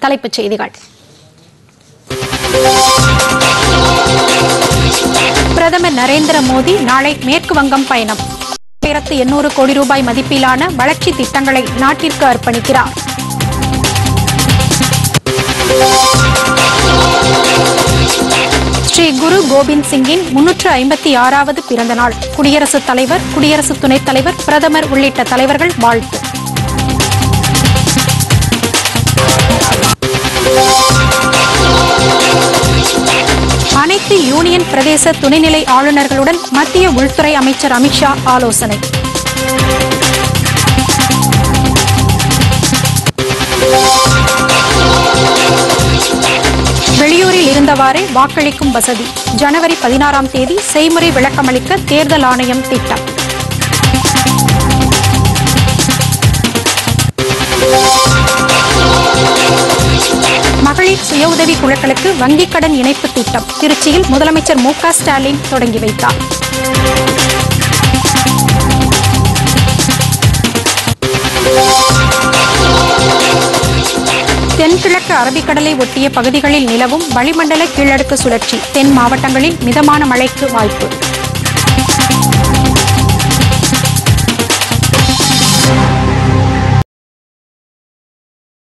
தலைப்புச் செய்திகள் பிரதமர் நரேந்திர மோடி நாளை மேற்கு வங்கம் பயணம் ஆயிரத்து எண்ணூறு கோடி ரூபாய் மதிப்பிலான வளர்ச்சி திட்டங்களை நாட்டிற்கு அர்ப்பணிக்கிறார் ஸ்ரீ குரு கோபிந்த் சிங்கின் முன்னூற்று ஐம்பத்தி ஆறாவது பிறந்த நாள் குடியரசுத் தலைவர் குடியரசு துணைத் தலைவர் பிரதமர் உள்ளிட்ட தலைவர்கள் வாழ்த்து அனைத்து யூனியன் பிரதேச துணைநிலை ஆளுநர்களுடன் மத்திய உள்துறை அமைச்சர் அமித்ஷா ஆலோசனை வெளியூரில் இருந்தவாறே வாக்களிக்கும் வசதி ஜனவரி பதினாறாம் தேதி செய்முறை விளக்கமளிக்க தேர்தல் ஆணையம் திட்டம் மகளிர் சுய உதவி குழுக்களுக்கு வங்கிக் கடன் இணைப்பு திட்டம் திருச்சியில் முதலமைச்சர் மு க ஸ்டாலின் தொடங்கி வைத்தார் தென்கிழக்கு அரபிக்கடலை ஒட்டிய பகுதிகளில் நிலவும் வளிமண்டல கீழடுக்கு சுழற்சி தென் மாவட்டங்களில் மிதமான மழைக்கு வாய்ப்பு